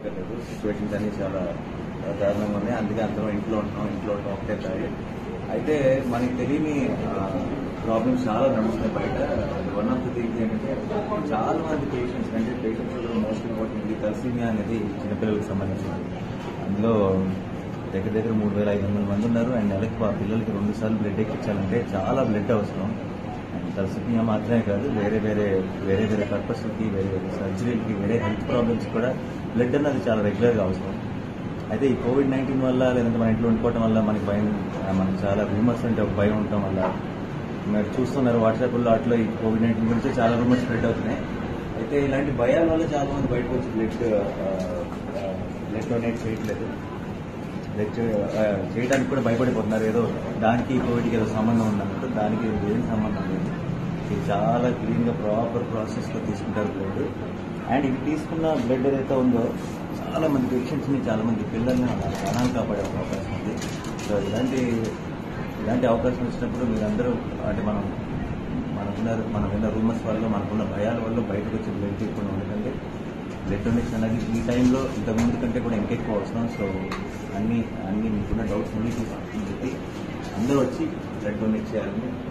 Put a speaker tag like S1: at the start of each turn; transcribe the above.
S1: లేదు సిచ్యువేషన్స్ అన్ని చాలా దారుణంగా ఉన్నాయి అందుకే అందరం ఇంట్లో ఉంటున్నాం ఇంట్లో ఉండడం ఒకటే దారి అయితే మనకి తెలియని ప్రాబ్లమ్స్ చాలా నడుస్తున్నాయి బయట వన్ ఆఫ్ ది థింగ్స్ ఏంటంటే చాలా మంది పేషెంట్స్ అంటే పేషెంట్స్ మోస్ట్ ఇంపార్టెంట్ తలసీమియా అనేది చిన్నపిల్లలకు సంబంధించింది అందులో దగ్గర దగ్గర మూడు వేల ఐదు వందల మంది ఉన్నారు అండ్ నెలకి ఆ పిల్లలకి రెండు సార్లు బ్లడ్ ఎక్కించాలంటే చాలా బ్లడ్ అవసరం అండ్ తలసీమియా మాత్రమే కాదు వేరే వేరే వేరే వేరే పర్పస్లకి వేరే వేరే సర్జరీలకి వేరే హెల్త్ ప్రాబ్లమ్స్ కూడా బ్లడ్ అన్నది చాలా రెగ్యులర్గా అవసరం అయితే ఈ కోవిడ్ నైన్టీన్ వల్ల లేదంటే మన ఇంట్లో ఉండిపోవడం వల్ల మనకి భయం ఆ, మనకి చాలా రూమర్స్ అంటే ఒక భయం ఉండటం వల్ల మీరు చూస్తున్నారు వాట్సాప్లో అట్లా ఈ కోవిడ్ నైన్టీన్ గురించి చాలా రూమర్స్ స్ప్రెడ్ అవుతున్నాయి అయితే ఇలాంటి భయాల వల్ల చాలా మంది బయటకు వచ్చి బ్లడ్ బ్లడ్ డొనేట్ చేయట్లేదు బ్లడ్ చేయడానికి కూడా భయపడిపోతున్నారు ఏదో దానికి కోవిడ్కి ఏదో సంబంధం ఉందన్నట్టు దానికి ఏం సంబంధం లేదు ఇది చాలా క్లీన్గా ప్రాపర్ ప్రాసెస్లో తీసుకుంటారు బ్లడ్ అండ్ ఇది తీసుకున్న బ్లడ్ ఏదైతే ఉందో చాలా మంది పేషెంట్స్ని చాలా మంది పిల్లల్ని వాళ్ళ ప్రాణాలు కాపాడే ఒక అవకాశం ఉంది సో ఇలాంటి ఇలాంటి అవకాశం వచ్చినప్పుడు మీరందరూ అంటే మనం మనకున్న మనం విన్న రూమర్స్ వల్ల మనకున్న భయాల వల్ల బయటకు వచ్చి బ్లడ్ తీయకుండా ఉండకండి బ్లడ్ డొనేషన్ అనేది ఈ టైంలో ఇంతకుముందు కంటే కూడా ఇంకెక్కువ అవసరం సో అన్ని అన్ని మీకున్న డౌట్స్ అన్ని తీసుకుని చెప్పి అందరూ వచ్చి బ్లడ్ డొనేట్ చేయాలని